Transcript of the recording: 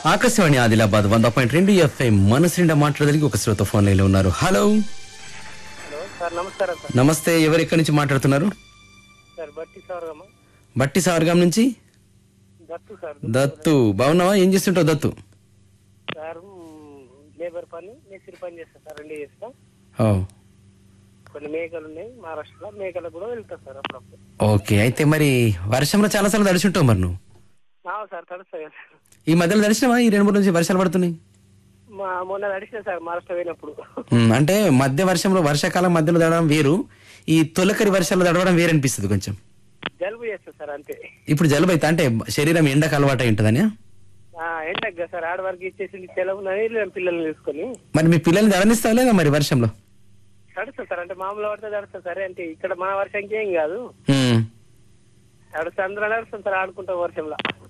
ఆకాశవాణి ఆదిలాబాద్ వంద పాయింట్ రెండు ఎఫ్ఐ మనసు నిండా మాట్లాడడానికి ఒక శ్రోత ఫోన్ లైన్లో ఉన్నారు హలో హలో సార్ నమస్కారం సార్ నమస్తే ఎవరు ఎక్కడి నుంచి మాట్లాడుతున్నారు సార్ బట్టి సార్గమ్మ బట్టి సావర్గాం నుంచి దత్తు సార్ దత్తు బాగున్నావా ఏం చేస్తుంటావు దత్తు సార్ మ్, లేబర్ పని మేస్త్రి పని చేస్తా సార్ రెండు చేస్తా ఓ కొన్ని మేకలు ఉన్నాయి మహారాష్ట్రలో మేకలకు కూడా వెళ్తా సార్ అప్పుడప్పుడు ఓకే అయితే మరి వర్షంలో చాలా సార్లు తడిచుంటావు మరి నువ్వు ఆ, సార్ తడుస్తాయి సార్ ఈ మధ్యలో తడిచినావా ఈ రెండు మూడు నుంచి వర్షాలు పడుతున్నాయి మా మొన్న నడిచిన సార్ మహారాష్ట్ర పోయినప్పుడు ఉమ్, అంటే మధ్య వర్షంలో వర్షాకాలం మధ్యలో తడవడం వేరు ఈ తొలకరి వర్షాలు తడవడం వేరు అనిపిస్తుంది కొంచెం జలుబు చేస్తా సార్ అంతే ఇప్పుడు జలుబు అయితే అంటే శరీరం ఎండకు అలవాటు ఉంటుందని ఆ, ఎండకు కదా సార్ ఆడవారికి ఇచ్చేసి సెలవు పిల్లల్ని తీసుకొని మరి మీ పిల్లల్ని తడనిస్తావు లేదా మరి వర్షంలో తడుస్తా సార్ అంటే మామూలు పడితే తడుస్తా సరే అంటే ఇక్కడ మా వర్షంకి ఏం కాదు ఉమ్. తడుస్తా అందరూ నడుస్తాం సార్ ఆడుకుంటాం వర్షంలో